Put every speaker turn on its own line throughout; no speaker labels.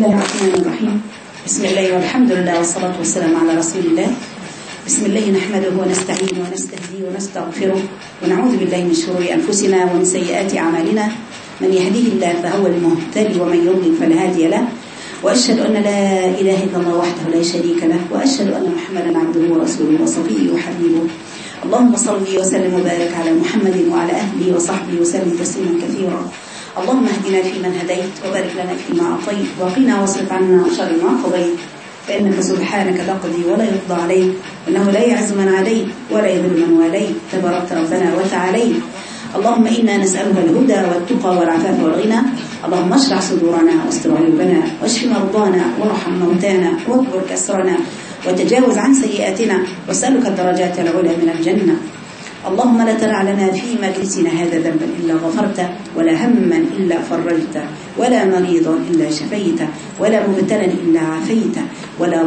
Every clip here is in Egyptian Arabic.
الله الرحمن الرحيم بسم الله والحمد لله والصلاة والسلام على رسول الله بسم الله نحمده ونستعينه ونستهديه ونستغفره ونعوذ بالله من شرور أنفسنا ومن سيئات أعمالنا من يهديه الله فهو المهتدي ومن يضلل فلا هادي له وأشهد أن لا إله إلا الله وحده لا شريك له وأشهد أن محمدا عبده ورسوله وصفيه وحبيبه اللهم صل وسلم وبارك على محمد وعلى أهله وصحبه وسلم تسليما كثيرا اللهم اهدنا فيمن هديت وبارك لنا فيما أعطيت وقنا واصرف عنا شر ما قضيت فإنك سبحانك تقضي ولا يقضى عليك إنه لا يعز من عليك ولا يذل من واليت تباركت ربنا وتعاليت اللهم إنا نسألك الهدى والتقى والعفاف والغنى اللهم اشرح صدورنا واستر عيوبنا واشف مرضانا وارحم موتانا واكبر كسرنا وتجاوز عن سيئاتنا واسألك الدرجات العلى من الجنة اللهم لا تدع لنا في مجلسنا هذا ذنبا إلا غفرته ولا هما إلا فرجته ولا مريضا إلا شفيته ولا مبتلا إلا عافيته ولا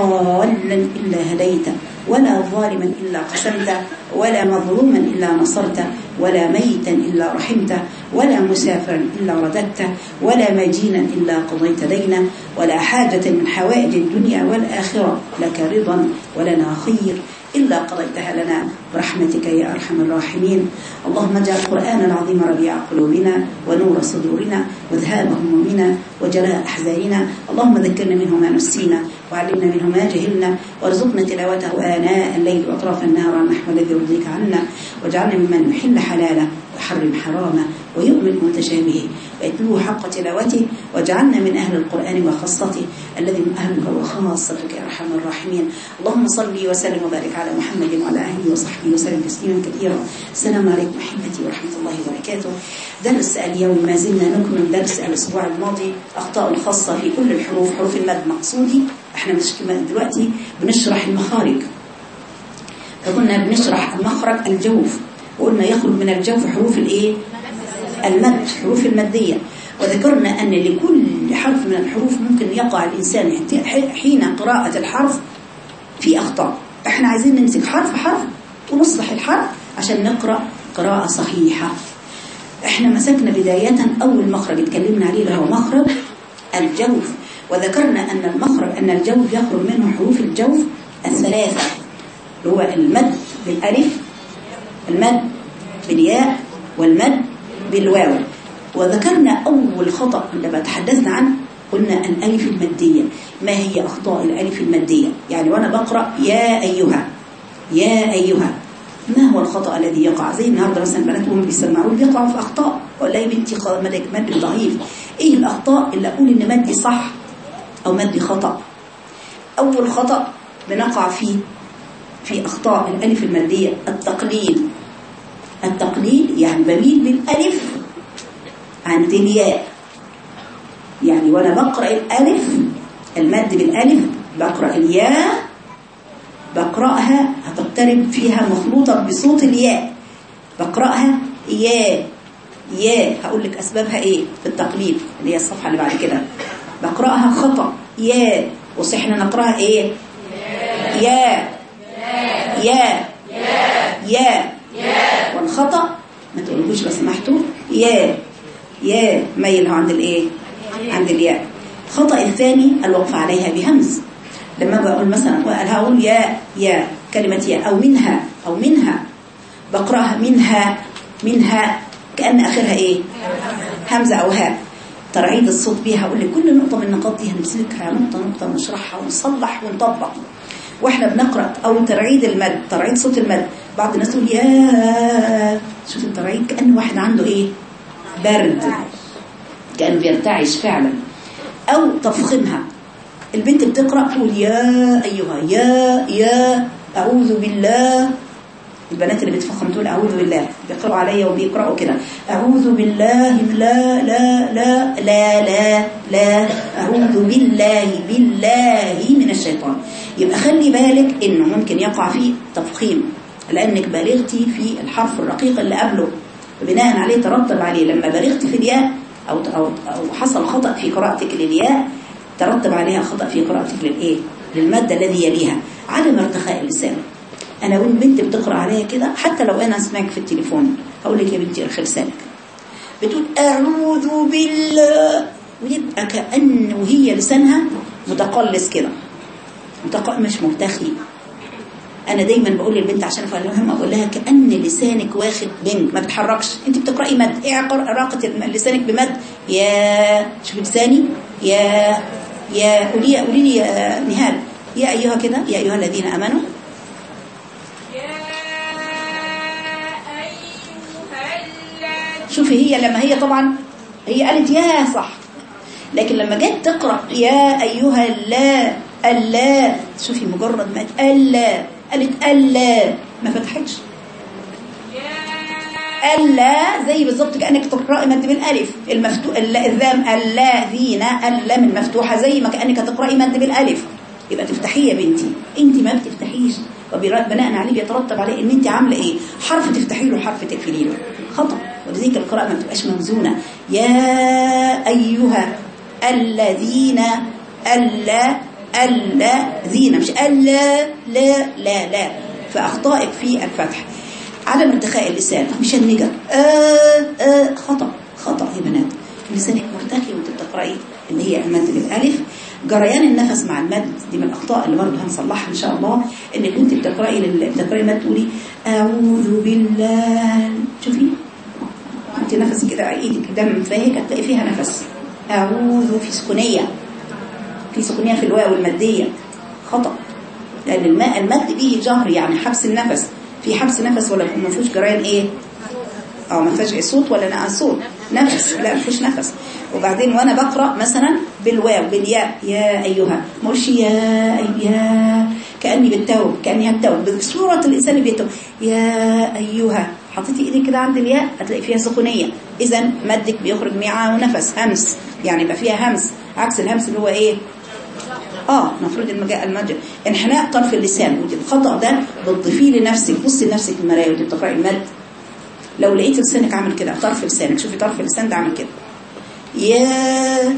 ضالا إلا هديته ولا ظالما إلا قسمته ولا مظلوما إلا نصرته ولا ميتا إلا رحمته ولا مسافرا إلا رددته ولا مدينا إلا قضيت دينا ولا حاجة من حوائج الدنيا والآخرة لك رضا ولنا خير إلا قضيتها لنا برحمتك يا أرحم الراحمين اللهم اجعل القرآن العظيم ربيع قلوبنا ونور صدورنا وذهاب همومنا وجلاء أحزاننا اللهم ذكرنا منه ما نسينا وعلمنا منه ما جهلنا وارزقنا تلاوته آناء الليل وأطراف النهار على النحو الذي يرضيك عنا واجعلنا ممن يحل حلاله ويحرم حرامه ويؤمن متشابهه ويتلوه حق تلاوته واجعلنا من أهل القرآن وخاصته الذي من أهلك وخاصتك يا أرحم الراحمين اللهم صل وسلم وبارك على محمد وعلى أهله وصحبه وسلم تسليما كثيرا السلام عليكم أحبتي ورحمة الله وبركاته درس اليوم ما زلنا نكمل درس الأسبوع الماضي أخطاء خاصة في كل الحروف حروف المد مقصودي احنا مش دلوقتي بنشرح المخارج فكنا بنشرح المخرج الجوف وقلنا يخرج من الجوف حروف الايه المد حروف المادية وذكرنا أن لكل حرف من الحروف ممكن يقع الإنسان حين قراءة الحرف في أخطاء احنا عايزين نمسك حرف حرف ونصلح الحرف عشان نقرأ قراءة صحيحة احنا مسكنا بداية أول مخرج اتكلمنا عليه اللي هو مخرج الجوف وذكرنا أن المخرج أن الجوف يخرج منه حروف الجوف الثلاثة اللي هو المد بالألف المد بالياء والمد بالواو وذكرنا أول خطأ عندما تحدثنا عنه قلنا الألف المادية ما هي أخطاء الألف المادية يعني وأنا بقرأ يا أيها يا أيها ما هو الخطأ الذي يقع زي النهاردة مثلا البنات وهم بيسمعون بيقعوا في أخطاء ولا يا بنتي مد ضعيف إيه الأخطاء اللي أقول إن مدي صح أو مدي خطأ أول خطأ بنقع فيه في أخطاء الألف المادية التقليل التقليل يعني بميل بالألف عند الياء يعني وأنا بقرأ الألف المد بالألف بقرأ الياء بقرأها هتقترب فيها مخلوطة بصوت الياء بقرأها ياء ياء هقول لك أسبابها إيه في التقليد اللي هي الصفحة اللي بعد كده بقرأها خطأ ياء وصحنا نقرأها إيه ياء ياء ياء والخطأ ما تقولوش لو سمحتوا يا يا ميلها عند الايه عند الياء الخطأ الثاني الوقف عليها بهمز لما بقول مثلا هقول يا يا كلمة يا أو منها أو منها بقرأها منها منها كأن آخرها إيه همزة أو هاء ترعيد الصوت بيها أقول لك كل نقطة من النقاط دي هنمسكها نقطة نقطة ونشرحها ونصلح ونطبق واحنا بنقرأ أو ترعيد المد ترعيد صوت المد بعض الناس تقول يا شوف الترعيد كأن واحد عنده ايه برد كأنه بيرتعش فعلا أو تفخمها البنت بتقرأ تقول يا أيها يا يا أعوذ بالله البنات اللي بتفخم تقول أعوذ بالله بيقرأوا عليا وبيقرأوا كده أعوذ بالله لا لا لا لا لا لا أعوذ بالله بالله من الشيطان يبقى خلي بالك إنه ممكن يقع فيه تفخيم لأنك بالغتي في الحرف الرقيق اللي قبله بناء عليه ترتب عليه لما بالغت في الياء أو, أو, أو حصل خطأ في قراءتك للياء ترتب عليها خطأ في قراءتك للإيه للمادة الذي يليها عدم ارتخاء اللسان أنا والبنت بتقرأ عليا كده حتى لو أنا اسمعك في التليفون هقول لك يا بنتي ارخي لسانك بتقول أعوذ بالله وهي يبقى كأنه هي لسانها متقلص كده متق... مش مرتخي انا دايما بقول للبنت عشان افهمها بقول لها كان لسانك واخد بنج ما بتحركش انت بتقراي مد ايه عقر- علاقه الم- لسانك بمد يا شوفي لساني يا يا قولي قولي لي يا نهال يا ايها كده يا ايها الذين امنوا شوفي هي لما هي طبعا هي قالت يا صح لكن لما جت تقرا يا ايها اللا اللا شوفي مجرد ما قالت الا قالت الا ما فتحتش الا زي بالظبط كانك تقراي مد بالالف المفتوح الذام اللا ذين الا من مفتوحه زي ما كانك تقراي مد بالالف يبقى تفتحيه يا بنتي انت ما بتفتحيش وبناء عليه بيترتب عليه ان انت عامله ايه حرف تفتحي له حرف تقفلي له خطا ولذلك القراءه ما بتبقاش موزونه يا ايها الذين الا الذين مش الا لا لا لا فاخطائك في الفتح عدم ارتخاء اللسان مشنجة آه آه خطأ خطأ يا بنات لسانك مرتخي وانت بتقرأي اللي هي المد بالالف جريان النفس مع المد دي من الاخطاء اللي برضه هنصلحها ان شاء الله انك انت بتقراي لل- بتقراي المد تقولي اعوذ بالله شوفي انت نفسك كده ايدك دم فاهك هتلاقي فيها نفس اعوذ في سكونيه في سكونيه في الواو الماديه خطأ لأن الماء المد به جهر يعني حبس النفس في حبس نفس ولا ما فيهوش جريان ايه اه ما فيهوش صوت ولا نقى صوت نفس لا ما فيهوش نفس وبعدين وانا بقرا مثلا بالواو بالياء يا ايها ما اقولش يا أي- يا كاني بالتوب كاني هتوب بصوره الانسان اللي بيتوب يا ايها حطيتي ايدك كده عند الياء هتلاقي فيها سكونيه اذا مدك بيخرج معاه نفس همس يعني يبقى فيها همس عكس الهمس اللي هو ايه اه المفروض المجاء المجد انحناء طرف اللسان ودي الخطأ ده بتضيفيه لنفسك بصي لنفسك في المرايه وانت بتقراي المد لو لقيت لسانك عامل كده طرف لسانك شوفي طرف اللسان ده عامل كده يا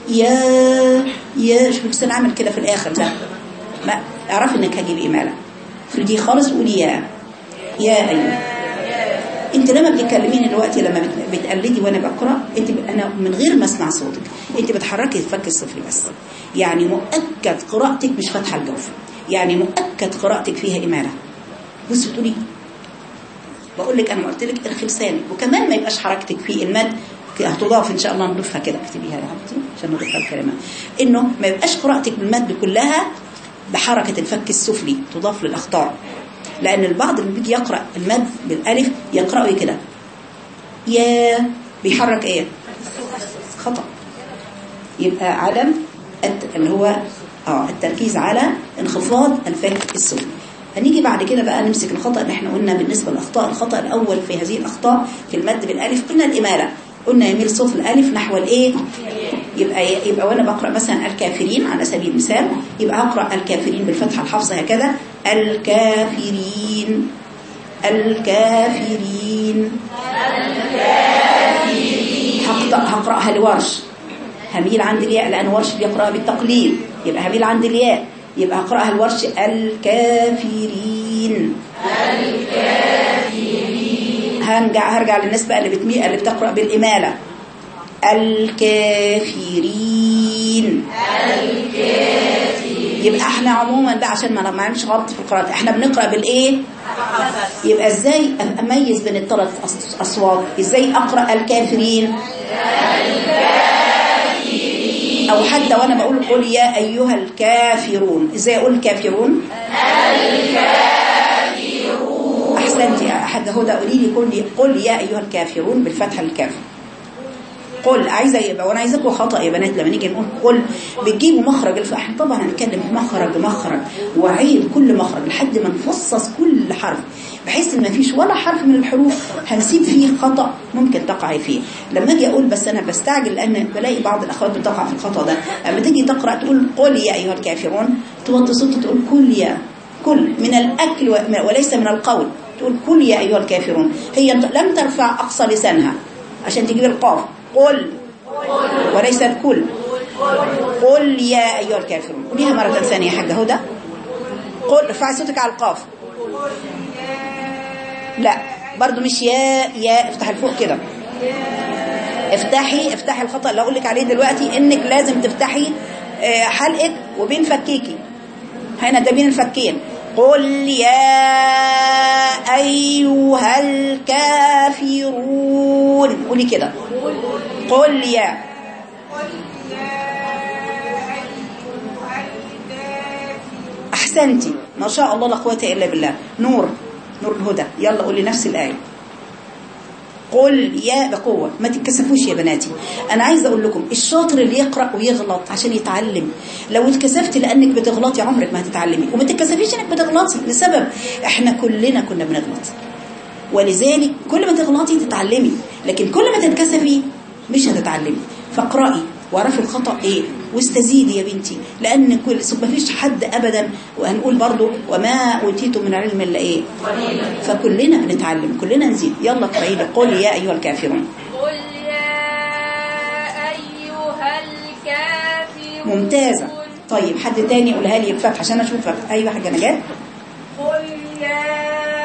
يا يا شوفي اللسان عامل كده في الاخر ده ما اعرفي انك هجيب اماله افرديه خالص وقولي يا يا ايوه انت لما بتكلميني دلوقتي لما بت- بتقلدي وانا بقرا انت ب- انا من غير ما اسمع صوتك انت بتحركي الفك السفلي بس يعني مؤكد قراءتك مش فاتحه الجوف يعني مؤكد قراءتك فيها اماله بصي بتقولي بقول لك انا قلت لك ارخي لسانك وكمان ما يبقاش حركتك في المد ك- هتضاف ان شاء الله نضيفها كده اكتبيها يا حبيبتي عشان نضيفها الكلمات انه ما يبقاش قراءتك بالمد كلها بحركه الفك السفلي تضاف للاخطاء لان البعض اللي بيجي يقرا المد بالالف يقراه إيه كده يا بيحرك ايه خطا يبقى عدم الت- اللي هو اه التركيز على انخفاض الفك السفلي هنيجي بعد كده بقى نمسك الخطأ اللي احنا قلنا بالنسبة للأخطاء الخطأ الأول في هذه الأخطاء في المد بالألف قلنا الإمالة قلنا يميل صوت الألف نحو الإيه يبقى يبقى وأنا بقرأ مثلا الكافرين على سبيل المثال يبقى أقرأ الكافرين بالفتحة الحافظة هكذا الكافرين الكافرين هقرأ هقرأها لورش هميل عند الياء لأن ورش بيقرأها بالتقليل يبقى هميل عند الياء يبقى أقرأها الورش الكافرين هرجع هرجع للناس بقى اللي بتميل اللي بتقرأ بالإمالة الكافرين يبقى احنا عموما بقى عشان ما نعملش غلط في القراءة احنا بنقرأ بالايه يبقى ازاي اميز بين الثلاث أص- اصوات ازاي اقرأ الكافرين او حتى وانا بقول قل يا ايها الكافرون ازاي اقول الكافرون احسنتي يا حد هدى قولي لي قل قل يا ايها الكافرون بالفتحه الكاف قل عايزه يبقى وانا عايزاكم خطا يا بنات لما نيجي نقول قل بتجيبوا مخرج الف احنا طبعا هنتكلم مخرج مخرج وعيد كل مخرج لحد ما نفصص كل حرف بحيث ان ما فيش ولا حرف من الحروف هنسيب فيه خطا ممكن تقعي فيه لما اجي اقول بس انا بستعجل لان بلاقي بعض الاخوات بتقع في الخطا ده لما تيجي تقرا تقول قل يا ايها الكافرون توطي صوتك تقول كل يا كل من الاكل و- وليس من القول تقول كل يا ايها الكافرون هي لم ترفع اقصى لسانها عشان تجيب القاف قل وليس الكل قل يا أيها الكافرون قوليها مرة ثانية يا حاجة هدى قل ارفعي صوتك على القاف لا برضو مش يا يا افتح الفوق كده افتحي افتحي الخطأ اللي اقول لك عليه دلوقتي انك لازم تفتحي آه، حلقك وبين فكيكي هنا ده بين الفكين قل يا ايها الكافرون قولي كده قل يا احسنتي ما شاء الله لا قوه الا بالله نور نور الهدى يلا قولي نفس الايه قل يا بقوة ما تتكسفوش يا بناتي أنا عايزة أقول لكم الشاطر اللي يقرأ ويغلط عشان يتعلم لو اتكسفتي لأنك بتغلطي عمرك ما هتتعلمي وما تتكسفيش إنك بتغلطي لسبب إحنا كلنا كنا بنغلط ولذلك كل ما تغلطي تتعلمي لكن كل ما تتكسفي مش هتتعلمي فاقرأي واعرفي الخطأ ايه واستزيدي يا بنتي لان كل ما فيش حد ابدا وهنقول برضو وما اوتيتم من علم الا ايه فكلنا بنتعلم كلنا نزيد يلا اقرأي لي قل يا ايها الكافرون
قل يا أيها الكافرون
ممتازة طيب حد تاني يقولها لي بفتح عشان اشوف فتح ايوه حاجه نجاة
قل يا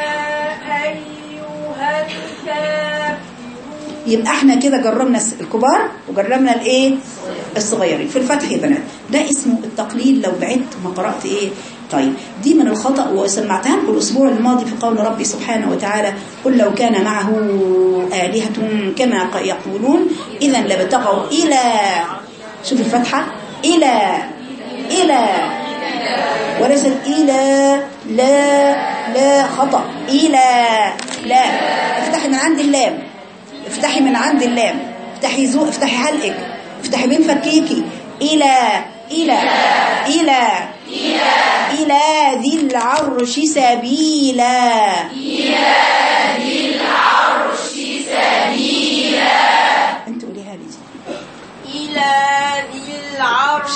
أيها الكافرون
يبقى احنا كده جربنا الس- الكبار وجربنا الايه الصغيرين في الفتح يا بنات ده اسمه التقليل لو بعدت ما قرات ايه طيب دي من الخطا وسمعتها لكم الاسبوع الماضي في قول ربي سبحانه وتعالى قل لو كان معه آلهة كما ق- يقولون اذا لابتغوا الى شوف الفتحه الى الى وليست إلى لا لا خطأ إلى لا افتحي من عند اللام افتحي من عند اللام افتحي زو افتحي حلقك افتحي بين فكيكي إلى إلى إلى إلى ذي العرش سبيلا إلى ذي العرش سبيلا انت قوليها لي دي
إلى ذي العرش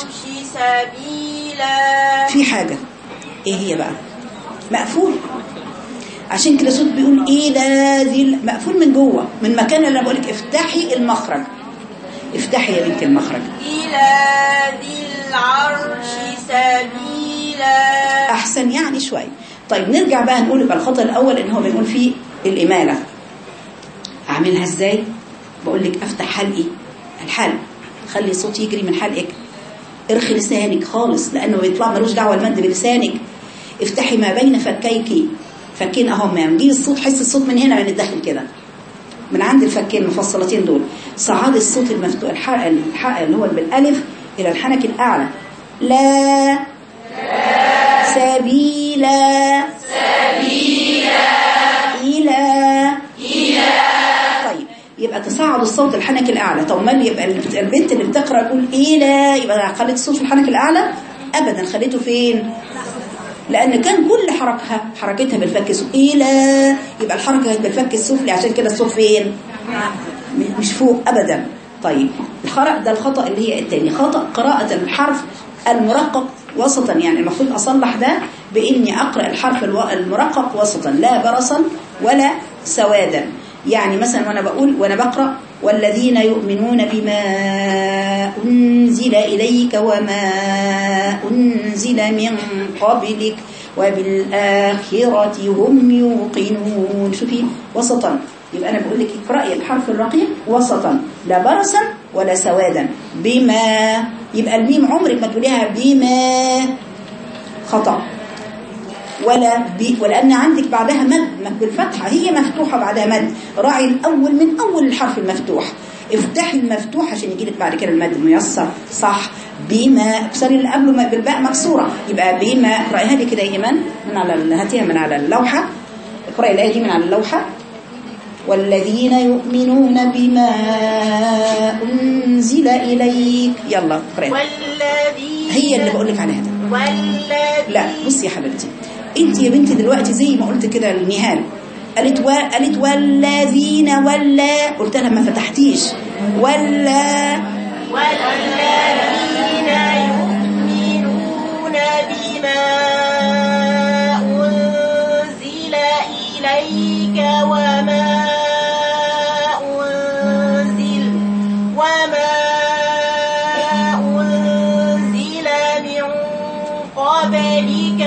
سبيلا
في حاجة ايه هي بقى مقفول عشان كده صوت بيقول ايه ده ذي ال- مقفول من جوه من مكان اللي انا بقولك افتحي المخرج افتحي يا بنت المخرج
إلى ذي العرش سبيلا
احسن يعني شويه طيب نرجع بقى نقول يبقى الخطأ الاول ان هو بنقول فيه الاماله اعملها ازاي بقول لك افتح حلقي الحلق خلي الصوت يجري من حلقك ارخي لسانك خالص لانه بيطلع ملوش دعوه المد بلسانك افتحي ما بين فكيك فكين اهو ما نجيب الصوت حس الصوت من هنا من الداخل كده من عند الفكين المفصلتين دول صعاد الصوت المفتوح الحلق الحلق اللي هو بالالف الى الحنك الاعلى لا سبيلا سبيلا إلى إلى طيب يبقى تصاعد الصوت الحنك الأعلى طب امال يبقى البنت اللي بتقرأ تقول إلى يبقى خليت الصوت في الحنك الأعلى أبدا خليته فين لأن كان كل حركها حركتها بالفك السفلي إلى يبقى الحركة كانت بالفك السفلي عشان كده الصوت فين م- مش فوق أبدا طيب الخرق ده الخطأ اللي هي التاني خطأ قراءة الحرف المرقق وسطا يعني المفروض أصلح ده بإني أقرأ الحرف الو- المرقق وسطا لا برصا ولا سوادا يعني مثلا وأنا بقول وأنا بقرأ والذين يؤمنون بما أنزل إليك وما أنزل من قبلك وبالآخرة هم يوقنون شوفي وسطا يبقى أنا بقول لك اقرأي الحرف الرقيق وسطا لا برصا ولا سوادا بما يبقى الميم عمرك ما تقوليها بما خطأ ولا ب ولأن عندك بعدها مد مد بالفتحة هي مفتوحة بعدها مد راعي الأول من أول الحرف المفتوح افتحي المفتوح عشان يجي لك بعد كده المد الميسر صح بما اكسري اللي قبله م- بالباء مكسورة يبقى بما اقرأيها لي كده يا إيمان من على ال- هاتيها من على اللوحة اقرأي الآية دي من على اللوحة والذين يؤمنون بما أنزل إليك يلا اقرأي
والذين
هي اللي بقول لك عليها ده
والذين
لا بصي يا حبيبتي انت يا بنتي دلوقتي زي ما قلت كده لنهال قالت و... قالت والذين ولا قلت لها ما فتحتيش ولا
والذين يؤمنون بما أنزل إليك وما أنزل وما أنزل من قبلك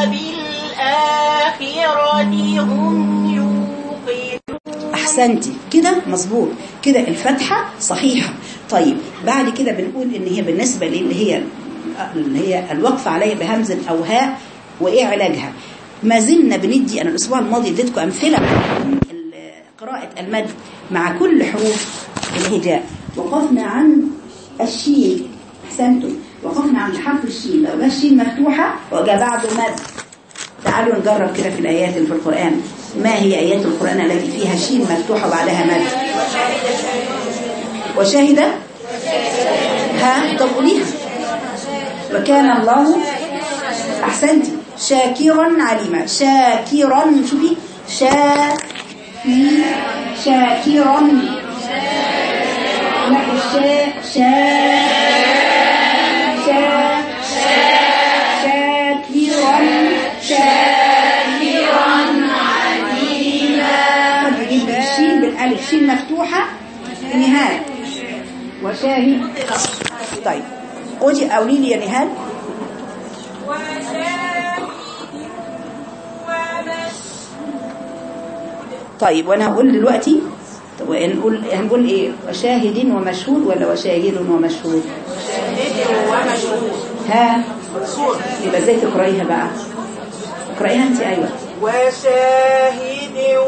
وبالآخرة هم يوقنون
احسنتي كده كده مظبوط كده الفتحة صحيحة طيب بعد كده بنقول ان هي بالنسبة للي هي اللي هي الوقف عليها بهمزة او هاء وايه علاجها ما زلنا بندي انا الاسبوع الماضي اديتكم امثله ال- قراءه المد مع كل حروف الهجاء وقفنا عن الشين احسنتم وقفنا عند حرف الشين لو جه الشين مفتوحه وجاء بعده مد تعالوا نجرب كده في الايات اللي في القران ما هي ايات القران التي فيها شين مفتوحه وبعدها مد وشاهده ها طب قوليها وكان الله احسنتي شاكرا عليما شاكرا شوفي شا في شاكرا لا الشا شا شا شاكرا شاكرا عليما نجيب الشين بالالف شين مفتوحه في النهايه وشاهد طيب قولي قولي لي يا نهال طيب وانا هقول دلوقتي طب هنقول هنقول ايه وشاهد ومشهود ولا وشاهد ومشهود ها يبقى ازاي تقرايها بقى اقرايها انت ايوه
وشاهد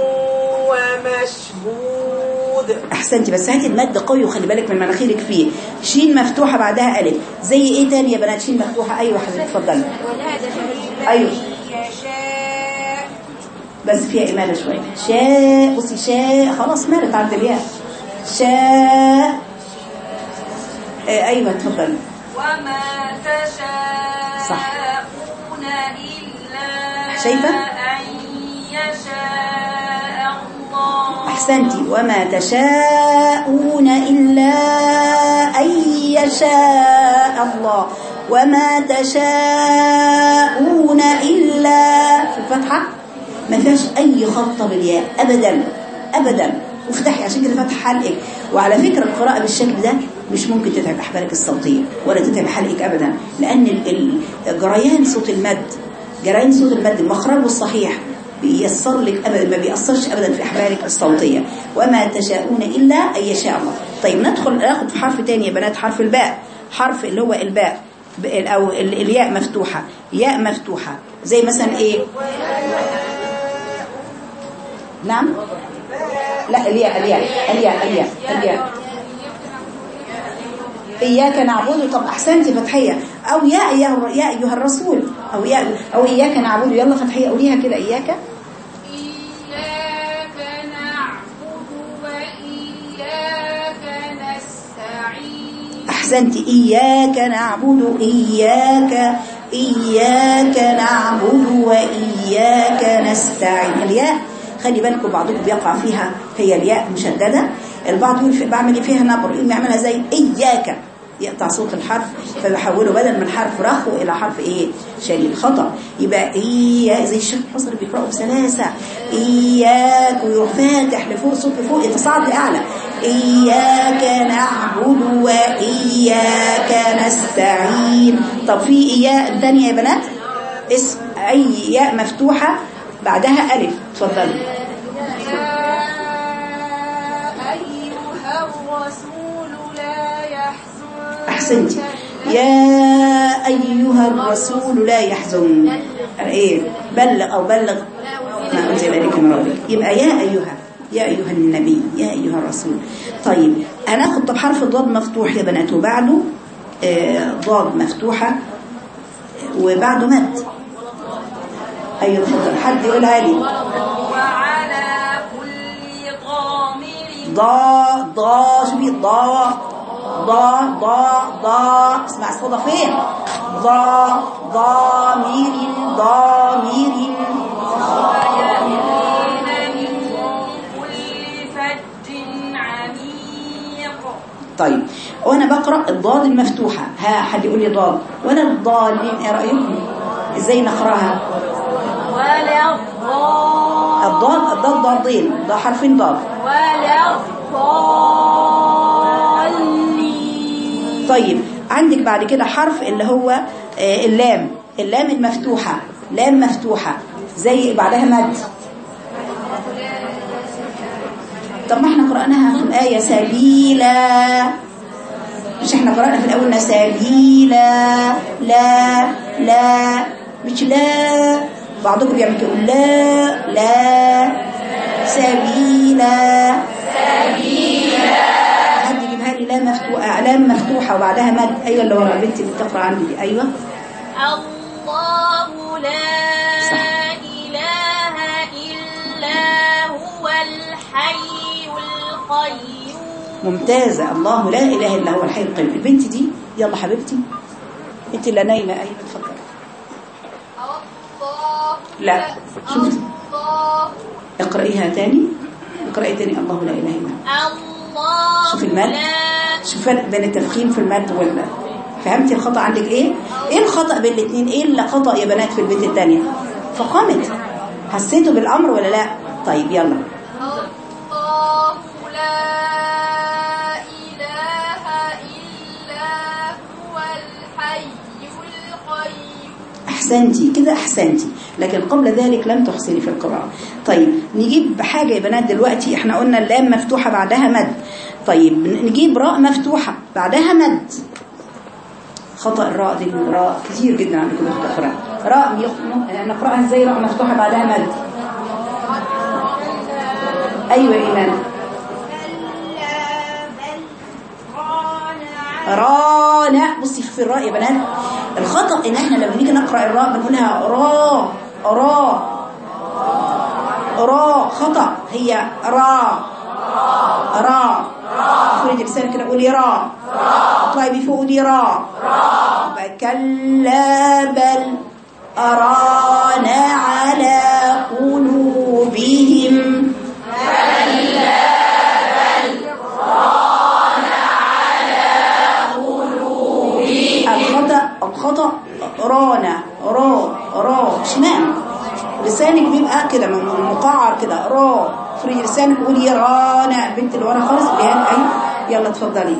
ومشهود
احسنتي بس هاتي المد قوي وخلي بالك من مناخيرك فيه شين مفتوحه بعدها الف زي ايه تاني يا بنات شين مفتوحه ايوه حضرتك اتفضلي ايوه
يشاء
بس فيها إمالة شوية شاء بصي شاء خلاص مالت عند الياء شاء آه أيوة اتفضلي
وما تشاءون
صح.
إلا
شايفة؟
أن يشاء الله
أحسنتي وما تشاءون إلا أن يشاء الله وما تشاءون إلا في الفتحة ما فيهاش أي خطة بالياء أبدا أبدا وافتحي عشان كده فتح حلقك وعلى فكرة القراءة بالشكل ده مش ممكن تتعب أحبالك الصوتية ولا تتعب حلقك أبدا لأن ال- ال- جريان صوت المد جريان صوت المد مخرجه الصحيح بيسر لك ابدا ما بيأثرش ابدا في احبالك الصوتيه وما تشاءون الا ان يشاء الله طيب ندخل ناخد في حرف تاني يا بنات حرف الباء حرف اللي هو الباء ب- او ال- الياء مفتوحه ياء مفتوحه زي مثلا ايه نعم لا الياء الياء الياء الياء الياء إياك نعبد طب أحسنتي فتحية أو يا أيها يا أيها الرسول أو يا أو إياك نعبد يلا فتحية قوليها كده إياك
إياك نعبد وإياك نستعين
أحسنتي إياك نعبد إياك إياك نعبد وإياك نستعين الياء خلي بالكم بعضكم بيقع فيها هي الياء مشددة البعض يقول في- بعمل فيها نبر يقوم يعملها زي إياك يقطع صوت الحرف فبحوله بدل من حرف رخو إلى حرف إيه شديد خطأ يبقى إياك زي الشيخ حصر بيقرأوا بسلاسة إياك ويروح فاتح لفوق صوت لفوق يتصاعد لأعلى إياك نعبد وإياك نستعين طب في إياء تانية يا بنات اسم أي ياء مفتوحة بعدها ألف اتفضلي
يا أيها الرسول لا يحزنك
أحسنتي يا أيها الرسول لا يحزن إيه بلغ أو بلغ ما أنزل إليك من ربك يبقى يا أيها يا أيها النبي يا أيها الرسول طيب هناخد طب حرف الضاد مفتوح يا بنات وبعده آه، ضاد مفتوحة وبعده مد أيوة اتفضل حد يقولها لي
وعلى كل ضامر
ضا ضا شوفي ضا ضا ضا ضا اسمع الصدى فين ضا ضامير ضامير
ويأتين من كل فج عميق
طيب وانا بقرا الضاد المفتوحه ها حد يقول لي ضاد ولا الضالين ايه رايكم ازاي نقراها
ولا الضال
الضاد الضاد ضادين ده حرفين ضاد
ولا الضالين
طيب عندك بعد كده حرف اللي هو آه، اللام اللام المفتوحة لام مفتوحة زي بعدها مد طب ما احنا قرأناها في الآية سبيلا مش احنا قرأنا في الأول سبيلا لا لا مش لا بعضكم بيعمل كده يقول لا لا سبيلا حد يجيبها لي لا مفتوحة لام مفتوحة وبعدها مد أيوة اللي ورا بنتي اللي بتقرأ عندي دي أيوة
الله لا
صح.
إله إلا هو الحي القيوم
ممتازة الله لا إله إلا هو الحي القيوم البنت دي يلا حبيبتي انت اللي نايمة أيوة اتفضلي
الله
لا شوفي
الله
اقرأيها تاني اقرأي تاني الله لا إله إلا هو
الله
شوفي المد
لا
شوف فرق بين التفخيم في المد ولا فهمتي الخطأ عندك ايه ايه الخطأ بين الاثنين ايه اللي خطأ يا بنات في البيت الثانيه فقامت حسيتوا بالامر ولا لا طيب يلا
الله لا إله إلا هو الحي القيوم
احسنتي كده احسنتي لكن قبل ذلك لم تحسني في القراءه طيب نجيب حاجه يا بنات دلوقتي احنا قلنا اللام مفتوحه بعدها مد طيب نجيب راء مفتوحه بعدها مد خطأ الراء دي الراء كتير جدا عندكم بتقرأ راء يخ- نقرأها ازاي راء مفتوحة بعدها مد ايوه ايمان رانا بصي في الراء يا بنات الخطأ ان احنا لما نيجي نقرأ الراء بنقولها را را را خطأ هي را را افردي لسانك كده قولي را اطلعي بفوق قولي را يبقى كلا بل أرانا على قلوبهم الخطأ الخطأ رانا را را شمال لسانك بيبقى كده م- مقعر كده را فري لسانك قولي رانا البنت اللي ورا خالص بيان اي يلا اتفضلي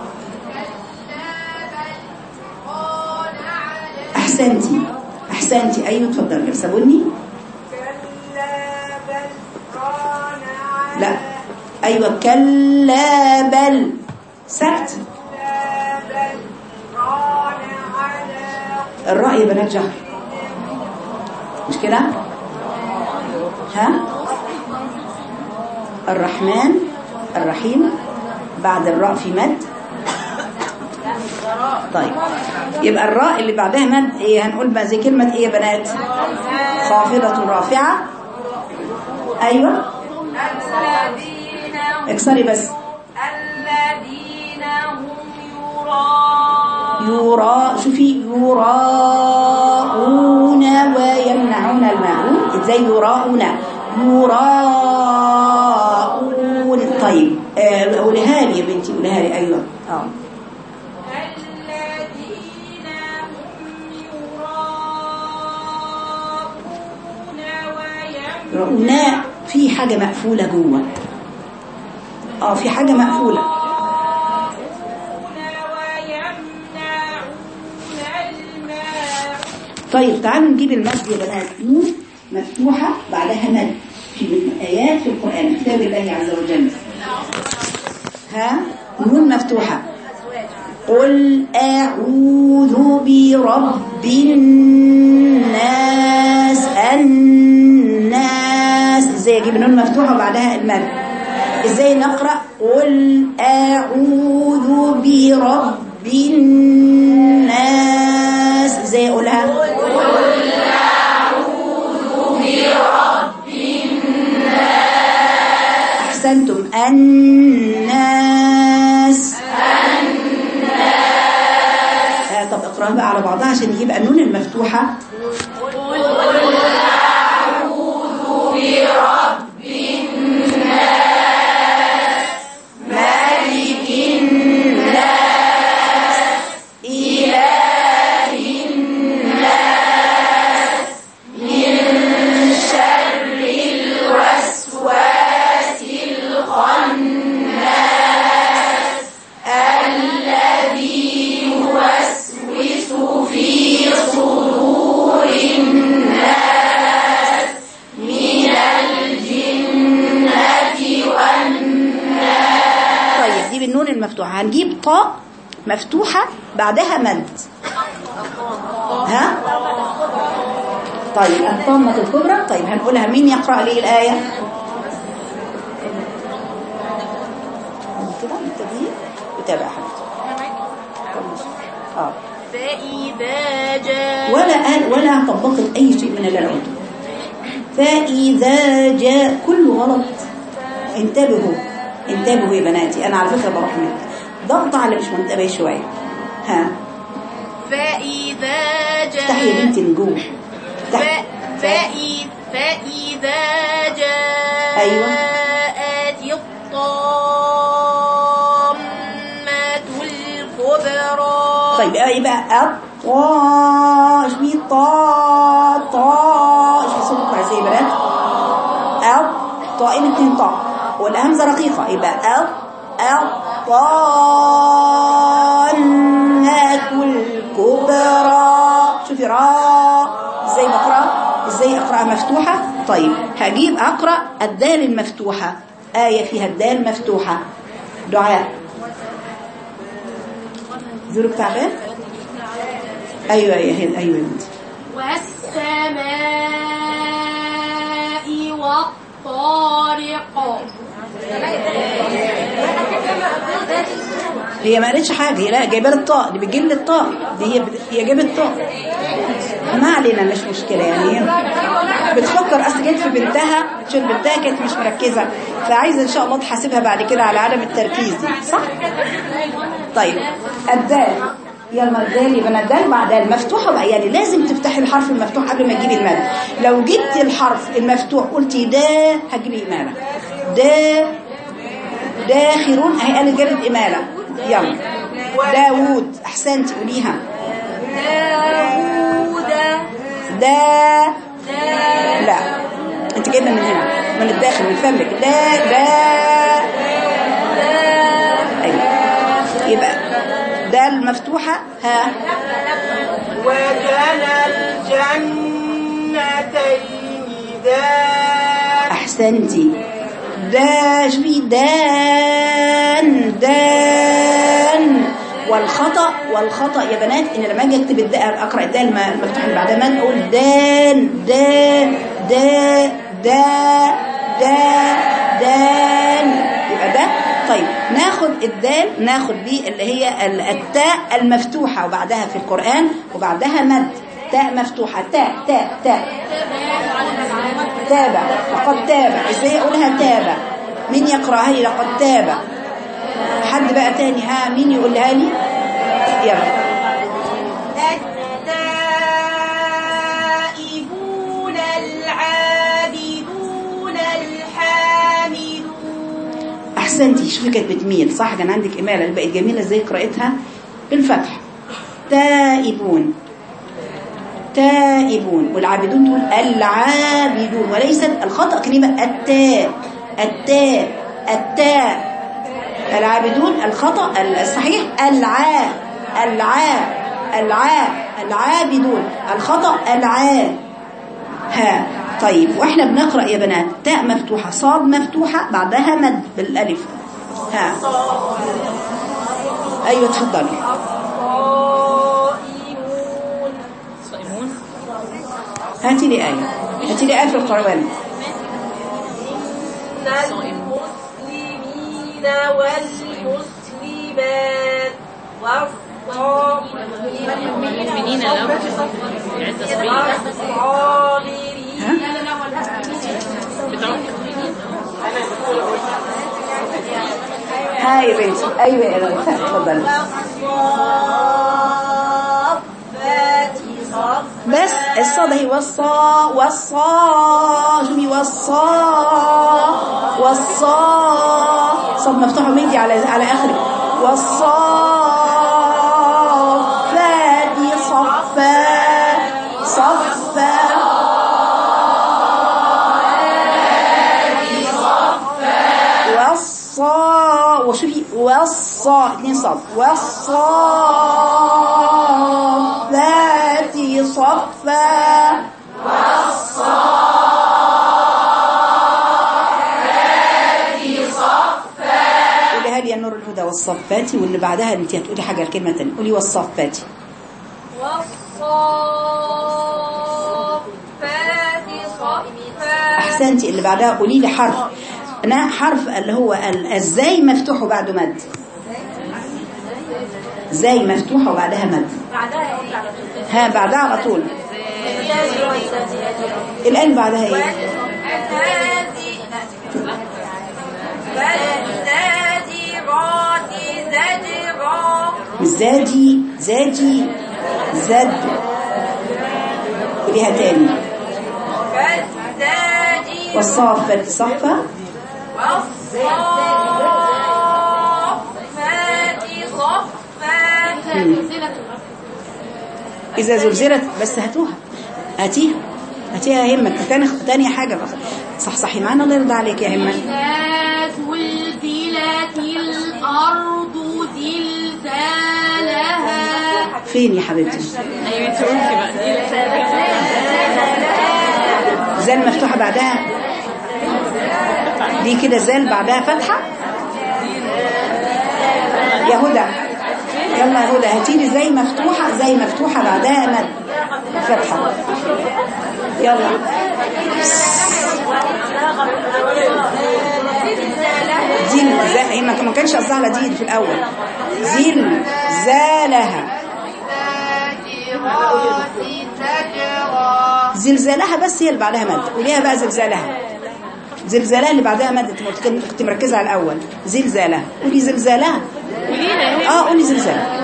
احسنتي احسنتي ايوه اتفضلي سابوني
كلا بل ران على
لا ايوه كلا بل سكت
كلا بل ران على
الرأي بنات جهر مش كده ها الرحمن الرحيم بعد الراء في مد طيب يبقى الراء اللي بعدها مد ايه هنقول بقى زي كلمة ايه يا بنات خافضة رافعة ايوه
الذين هم
اكسري بس
الذين هم يراءون
يرى شوفي يراءون ويمنعون الماعون ازاي يراءون يراءون طيب آه، قولها لي يا بنتي قولها لي ايوه اه
الذين هم يراءون ويمنعون
يراءون في حاجه مقفوله جوه اه في حاجه مقفوله
ويمنعون الماعون
طيب تعالوا نجيب المد يا بنات نون مفتوحه بعدها مد في ايات في القران كتاب الله عز وجل ها نون مفتوحه قل أعوذ برب الناس الناس ازاي اجيب النون مفتوحة وبعدها المد ازاي نقرأ قل أعوذ برب الناس ازاي اقولها أحسنتم الناس آه طب اقراها بقى على بعضها عشان يجيب النون المفتوحة مالك الناس إله الناس من شر الوسواس الخناس الذي يوسوس في صدور الناس من الجنة هنجيب طاء مفتوحة بعدها مد ها طيب الطامة الكبرى طيب هنقولها مين يقرأ لي الآية كده نبتدي وتابع يا حبيبتي اه
فإذا جاء
ولا قال ولا طبقت أي شيء من اللي أنا قلته فإذا جاء كل غلط انتبهوا انتبهوا يا بناتي أنا على فكرة بروح منك ضغط على مش منتبه شوية ها
فإذا
افتحي يا
جاء
بنتي من جوه
ف-
افتحي.
فإذ فإذا جاءت
أيوة.
الطامة الكبرى
طيب آه، يبقى الطاء ايش في طاء طاء ايش في صوت كويس يا بنات الطائين اتنين طاء والهمزه رقيقه يبقى ال الطامة الكبرى شوفي راء ازاي بقرا ازاي اقراها مفتوحه طيب هجيب اقرا الدال المفتوحه ايه فيها الدال مفتوحه دعاء زورك تعبان ايوه ايوه ايوه ايوه يا بنتي
والسماء والطارق
هي ما قالتش حاجه هي لا جايبه لي الطاء دي بتجيب لي الطاء دي هي هي جابت الطاء ما علينا مش مشكله يعني هي بتفكر اصل جت في بنتها شوف بنتها كانت مش مركزه فعايزه ان شاء الله تحاسبها بعد كده على عدم التركيز دي صح طيب الدال يلا الدال يبقى الدال بعد المفتوحه بقى يعني لازم تفتحي الحرف المفتوح قبل ما تجيبي المد لو جبت الحرف المفتوح قلتي دا هتجيبي اماله دا داخرون اهي قالت جابت اماله يلا داوود احسنتي قوليها
داود
دا لا انت جايبه من هنا من الداخل من فمك دا دا ايوه يبقى دا المفتوحه ها
وجنى الجنتين دان
احسنتي دا شوفي دان دان والخطا والخطا يا بنات ان لما اجي اكتب الدال اقرا الدال الم- المفتوح اللي بعدها ما اقول دان دا دا دا دا دان يبقى ده طيب ناخد الدال ناخد دي اللي هي ال- التاء المفتوحه وبعدها في القران وبعدها مد تاء مفتوحه تاء تاء تاء تابع لقد تابع ازاي اقولها تابع مين يقراها لي لقد تابع حد بقى تاني ها مين يقولها لي يلا
التائبون العابدون الحامدون
احسنتي شوفي كانت بتميل صح كان عندك اماله اللي بقت جميله ازاي قراءتها بالفتح تائبون تائبون والعابدون تقول العابدون وليست الخطأ كلمة التاء التاء التاء العابدون الخطأ الصحيح العاء العاء العاء العابدون الخطأ العاء ها طيب واحنا بنقرأ يا بنات تاء مفتوحة صاد مفتوحة بعدها مد بالالف ها ايوه اتفضلي
صائمون
هاتي لي آية هاتي لي آية في القرآن
المسلمين والمسلمات
المؤمنين الأول عند تصوير
والصابرين
ها
بتوع
هاي يا بنتي ايوه يا بنتي اتفضلي
والصافات صفا
بس الصاد هي والصا والصا شوفي والصا والصا صاد مفتوح ومدي على على اخره والصافات صفا صفا والصا وشوفي والصا اتنين صاد والصافات صفا والصافات صفا قولها لي يا نور الهدى والصفات واللي بعدها انت هتقولي حاجة الكلمة تانية قولي والصفات
والصافات صفا
احسنتي اللي بعدها قولي لي حرف انا حرف اللي هو ال- الزاي مفتوح وبعده مد زاي مفتوحة وبعدها مد ها بعدها على طول الآن بعدها ايه
فالزاجرات زجرا
زادي زادي زد قوليها تاني
فالزاجرات
والصافة صفة
والصافات صفا
إذا زلزلت بس هاتوها هاتيها هاتيها يا همك تاني تاني حاجة بقى صح صحي معانا الله يرضى عليك يا همك
إذا زلزلت الأرض زلزالها
فين يا حبيبتي
ايوه انت قلتي بقى
زال مفتوحة بعدها دي كده زال بعدها فتحة يا هدى يلا يا هدى هاتيلي زي مفتوحة زي مفتوحة بعدها مد فتحة يلا زين زا- هي ما ما كانش قصدها على دين في الأول زين زالها زلزالها بس هي اللي بعدها مد قوليها بقى زلزالها زلزالها اللي بعدها مد انت كنت- كنت مركزه على الاول زلزالها قولي زلزالها اه قولي زلزالها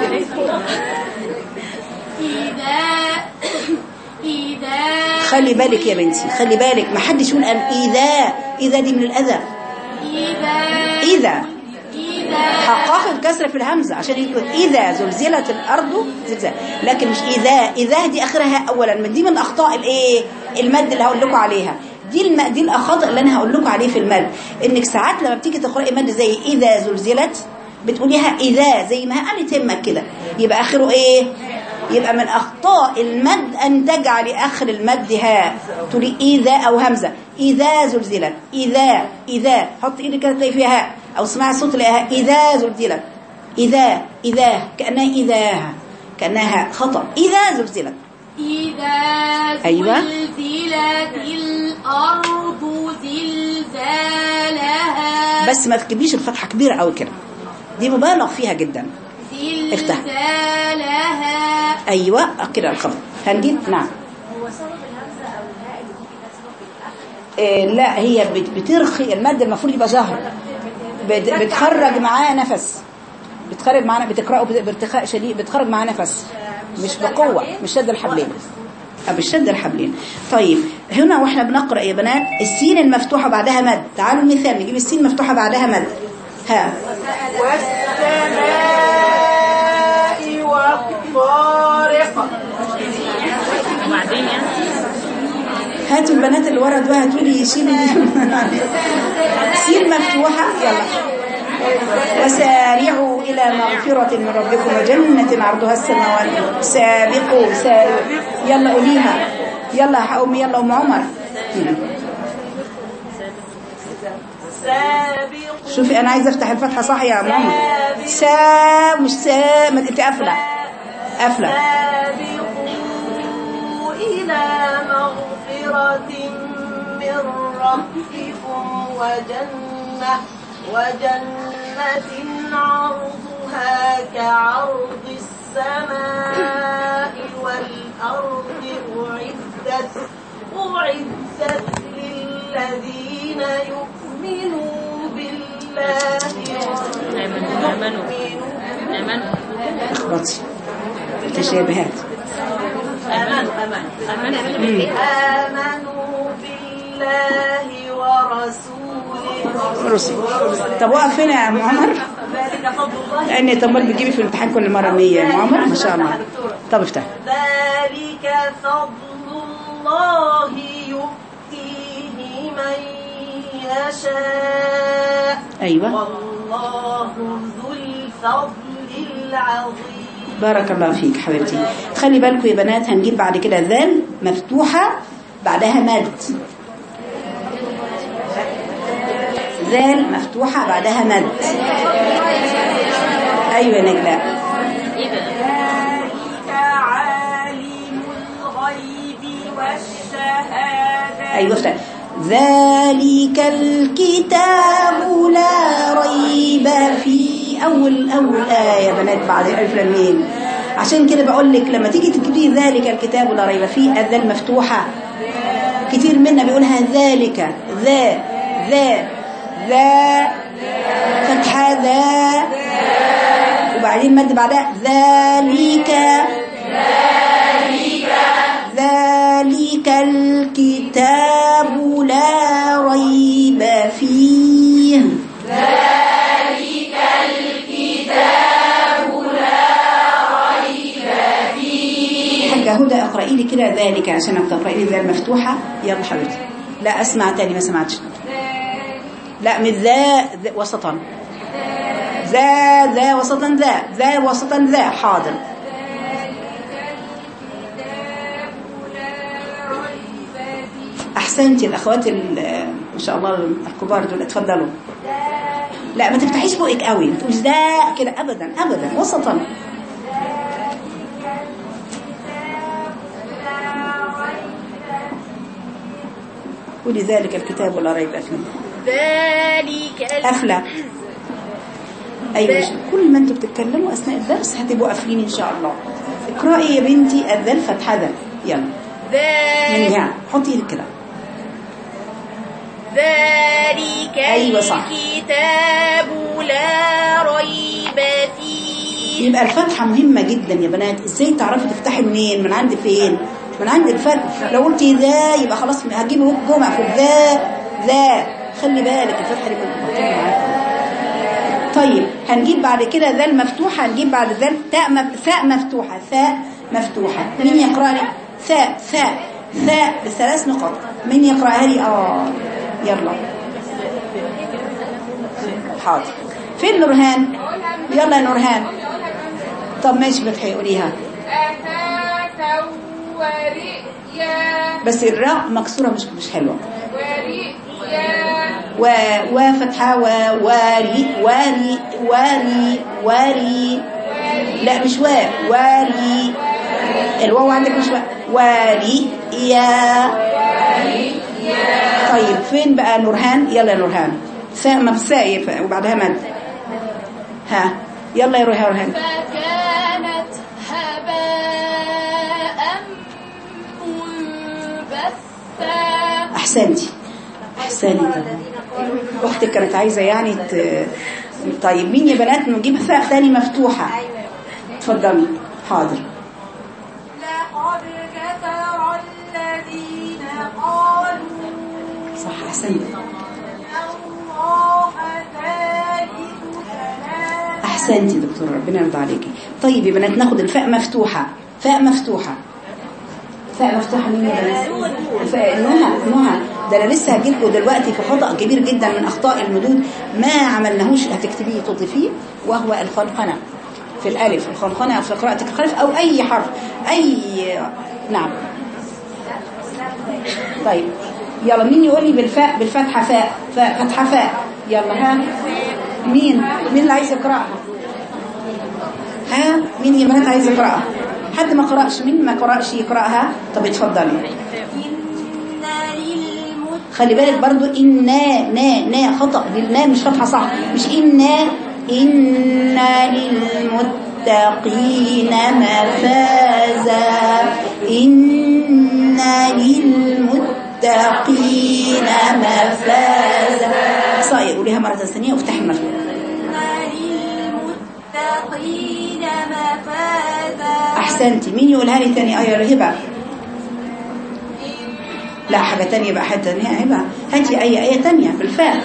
إذا إذا
خلي بالك يا بنتي خلي بالك ما حدش يقول أم اذا اذا دي من الاذى
إذا
اذا
إذا
حققوا الكسر في الهمزه عشان يقول اذا زلزلت الارض زلزال لكن مش اذا اذا دي اخرها اولا من دي من اخطاء الايه المد اللي هقول لكم عليها دي الم... دي الاخطاء اللي انا هقول لكم عليه في المد انك ساعات لما بتيجي تقراي مد زي اذا زلزلت بتقوليها اذا زي ما قالت همك كده يبقى اخره ايه يبقى من اخطاء المد ان تجعلي اخر المد ها تقولي اذا او همزه اذا زلزلت اذا اذا حط ايدك كده تلاقي فيها هاء او اسمعي صوت تلاقيها اذا زلزلت اذا اذا كانها اذا كانها خطا اذا زلزلت
إذا
أيوة.
زلزلت الأرض زلزالها
بس ما تكتبيش الفتحه كبيره قوي كده دي مبالغ فيها جدا افتح.
زلزالها
ايوه كده الخفض هنجيب نعم إيه لا هي بت- بترخي المد المفروض يبقى جهر بت- بتخرج معاه نفس بتخرج معانا بتقراه بت- بارتخاء شديد بتخرج معاه نفس مش بقوه مش شد الحبلين أه، بالشد الحبلين طيب هنا واحنا بنقرا يا بنات السين المفتوحه بعدها مد تعالوا المثال نجيب السين مفتوحه بعدها مد ها
والسماء والطارق
وبعدين يعني
هاتوا البنات اللي ورا دول هاتوا لي شيلوا دي سين مفتوحة يلا وسارعوا إلى مغفرة من ربكم وجنة عرضها السماوات سابقوا سارعوا يلا قوليها يلا يا أم يلا أم عمر
سابق
شوفي أنا عايزة أفتح الفتحة صح يا أم عمر سا مش سا ما أنت قافلة قافلة
سابقوا إلى مغفرة من ربكم وجنة وجنة عرضها كعرض السماء والأرض أعدت أعدت للذين يؤمنون بالله
امنوا امنوا امنوا
بطي تشابهات
امنوا امنوا
آمنوا بالله ورسوله
رسل طب وقف هنا يا أم عمر
ذلك فضل الله
لأن طب ما بتجيبي في الامتحان كل مرة 100 يا أم عمر ما شاء الله طب افتح
ذلك فضل الله يؤتيه من يشاء
أيوة
والله ذو الفضل العظيم
بارك الله فيك حبيبتي خلي بالكم يا بنات هنجيب بعد كده ذال مفتوحة بعدها مد ذال مفتوحة بعدها مد ايوه يا نجلاء
ايه ده
ذلك عالم الغيب والشهادة
ايوه افتح ذلك الكتاب لا ريب فيه اول اول ايه يا بنات بعد الف لام ميم عشان كده بقول لك لما تيجي تكتبي ذلك الكتاب لا ريب فيه الذال مفتوحه كتير منا بيقولها ذلك ذا ذا ذا فتحه ذا وبعدين مد بعدها ذلك ذلك الكتاب لا ريب فيه حاجة هدى اقرأي لي كده ذلك عشان تقرأي لي ذا المفتوحة يلا حبيبتي لا اسمع تاني ما سمعتش لا من ذا ذا وسطا ذا ذا وسطا ذا ذا وسطا ذا حاضر احسنتي الاخوات ال- ما شاء الله الكبار دول اتفضلوا لا ما تفتحيش بقك قوي ما تقوليش ده كده ابدا ابدا وسطا ولذلك الكتاب لا ريب فيه
ذلك ال-
قافله ايوه كل ما انتوا بتتكلموا اثناء الدرس هتبقوا قافلين ان شاء الله اقراي يا بنتي الذال فتحه ذا يلا من
ذلك
يعني حطي ايدك كده
ذلك
أيوة صح.
الكتاب لا ريب فيه
يبقى الفتحة مهمة جدا يا بنات ازاي تعرفي تفتحي منين من عند فين من عند الفتح لو قلتي ذا يبقى خلاص هتجيبي جمع في ذا ذا خلي بالك الفتحة دي كنت بكتبها معاكم طيب هنجيب بعد كده ذا المفتوحة هنجيب بعد ذا تاء مف- ثاء مفتوحة ثاء مفتوحة مين يقرأ لي ثاء ثاء ثاء بثلاث نقط مين يقرأها لي اه يلا حاضر فين نورهان يلا يا نورهان طب ماشي فتحي قوليها
أفاك ورئيا
بس الراء مكسورة مش مش حلوة
ورئيا
و وفتحة و واري واري واري واري لا مش وا واري الواو عندك مش وا واري يا طيب فين بقى نورهان يلا يا نورهان ساء مبساء وبعدها مد ها يلا يا نورهان
فكانت هباء منبثا
احسنتي احسنتي اختك كانت عايزه يعني ت... طيب مين يا بنات نجيب ثاء ثاني مفتوحه اتفضلي حاضر
لقد كفر الذين قالوا
صح احسنتي
إن الله ثالث ثلاثة
احسنتي دكتور ربنا يرضى عليكي طيب يا بنات ناخد الفاء مفتوحه فاء مفتوحه فاء مفتوحه مين يا بنات فاء نهى نهى ده انا لسه هجيلكوا دلوقتي في خطا كبير جدا من اخطاء المدود ما عملناهوش هتكتبيه تضيفيه وهو الخلقنه في الالف الخلقنه في قراءه الخلف او اي حرف اي نعم طيب يلا مين يقول لي بالفاء بالفتحه فاء فاء فتحه فاء يلا ها مين مين اللي عايز يقراها ها مين يا بنات عايز يقراها حد ما قرأش مين ما قرأش يقرأها طب اتفضلي
إن للمتقين
خلي بالك برضو إنا نا نا خطأ للنا مش فتحة صح مش إنا إنا للمتقين مفازا إنا للمتقين مفازا صاير قوليها مرة ثانية وافتحي المفتوح
للمتقين مفازا
أحسنتي مين يقولها لي تاني آية رهبة لا حاجة تانية بقى حاجة تانية هبة هاتي أي آية تانية بالفاء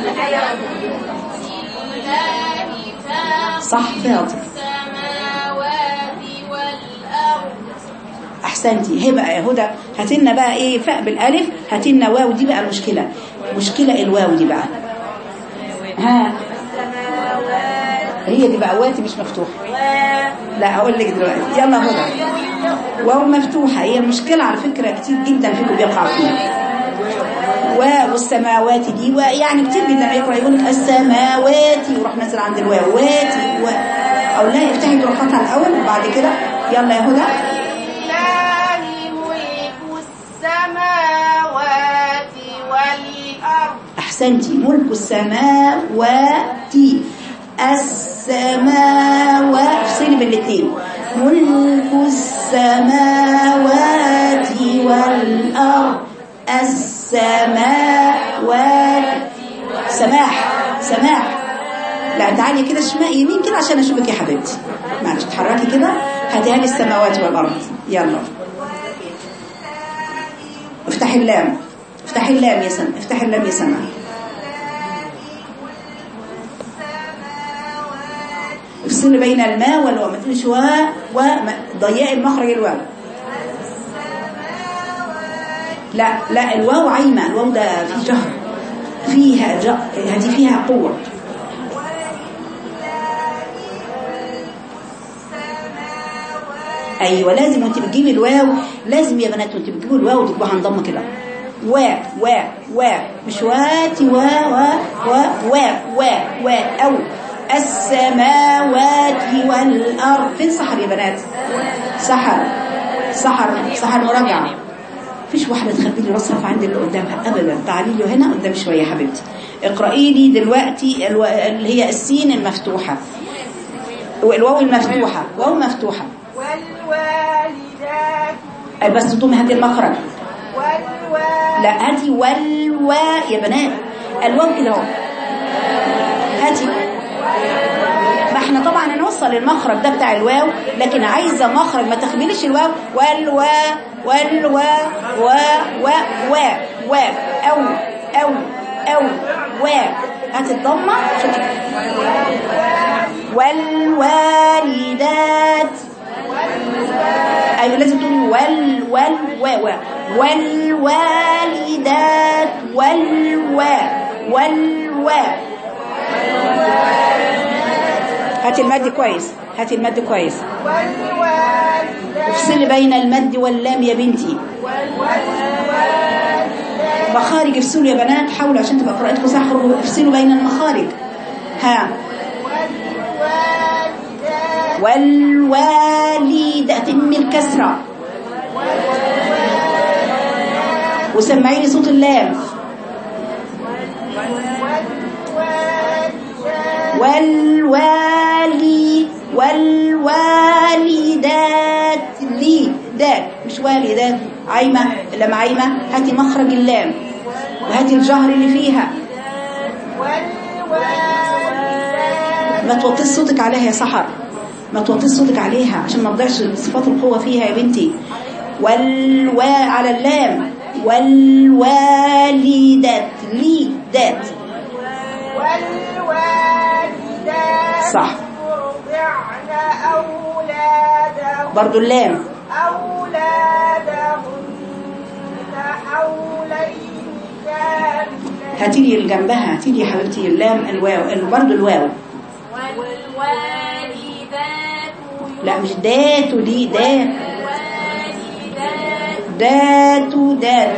صح فاضل
السماوات والأرض
احسنتي هبه يا هدى هاتي لنا بقى ايه فاء بالالف هاتي لنا واو دي بقى المشكله مشكله الواو دي بقى ها هي دي بقى واتي مش مفتوحه لا هقول لك دلوقتي يلا هدى واو مفتوحه هي المشكله على فكره كتير جدا فيكم بيقع فيها واو السماوات دي ويعني كتير جدا يقرا يقول لك السماوات ويروح نازل عند الواو واتي و... أو لا افتحي غرفتها الأول وبعد كده يلا يا هدى
لله ملك السماوات والأرض
أحسنتي ملك السماوات السماوات افصلي بالاثنين ملك السماوات والأرض السماوات سماح سماح لا تعالي كده شمال يمين كده عشان اشوفك يا حبيبتي معلش اتحركي كده هاتيها لي السماوات والارض يلا افتحي اللام افتحي اللام يا سما افتحي اللام يا سما افصلي بين الماء والواو ما تقوليش و و ضيقي المخرج الواو لا لا الواو عايمه الواو ده فيه جهر فيها جهر هذه فيها قوه ايوه لازم وانت بتجيبي الواو لازم يا بنات وانت بتجيبوا الواو تجيبوها انضمه كده و و و مش واتي و و و و و و او السماوات والارض فين سحر يا بنات سحر سحر سحر مراجعه مفيش واحده تخبي لي راسها في عند اللي قدامها ابدا تعالي لي هنا قدام شويه يا حبيبتي اقراي لي دلوقتي الو... اللي هي السين المفتوحه والواو المفتوحه واو مفتوحه
والوالدات
أي بس تقومي هاتي المخرج
والوالدات
لا هاتي والوا يا بنات الواو كده اهو هاتي ما احنا طبعا هنوصل المخرج ده بتاع الواو لكن عايزه مخرج ما تخبيليش الواو والوا والوا و و و و او او او و هاتي الضمه شوفي والوالدات ايوه لازم تقولي وال وال و و والوالدات والوا والوا هاتي المد كويس هاتي المد كويس افصلي بين المد واللام يا بنتي مخارج افصلوا يا بنات حاولوا عشان تبقى قراءتكم صح افصلوا بين المخارج ها والوالدة تم الكسرة وسمعيني صوت اللام والوالي والوالدات لي دات مش والدات عايمة لما عايمة هاتي مخرج اللام وهاتي الجهر اللي فيها ما توطيش صوتك عليها يا سحر ما توطيش صوتك عليها عشان ما تضيعش صفات القوة فيها يا بنتي والوا على اللام والوالدات لي دات
والوالدات
صح
يرضعن أولادهن
برضو اللام
أولادهن حولين كاملين
هاتي لي اللي جنبها هاتي لي يا حبيبتي اللام الواو برضو الواو
والوالدات
لا مش داتو دي دات
والوالدات
داتو دات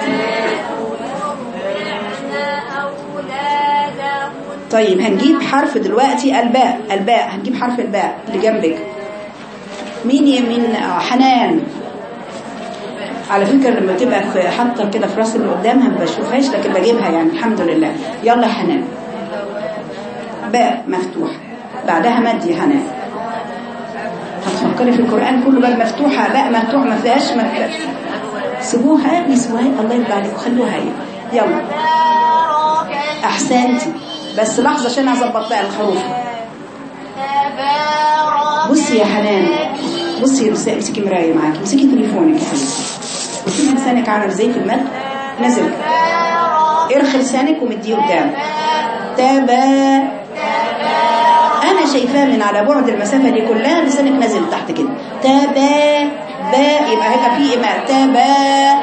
يرضعن أولادهن
طيب هنجيب حرف دلوقتي الباء الباء هنجيب حرف الباء اللي جنبك مين يمين آه، حنان على فكرة لما تبقى في حاطة كده في راس اللي قدامها ما بشوفهاش لكن بجيبها يعني الحمد لله يلا يا حنان باء مفتوح بعدها مد يا حنان هتفكري في القرآن كله بقى مفتوحة باء مفتوح ما فيهاش ما فيهاش سيبوها يا ابني سيبوها الله يرضى عليكم خلوها هي يلا
تبارك
احسنتي بس لحظة عشان اظبط بقى الحروف
تبارك
بصي يا حنان بصي امسكي امسكي مرايه معاكي امسكي تليفونك يا حبيبتي بصي لسانك عامل ازاي في المد نزل ارخي لسانك ومديه قدام تبا انا شايفاه من على بعد المسافه دي كلها لسانك نازل تحت كده تبا با يبقى هيبقى في ايماء تبا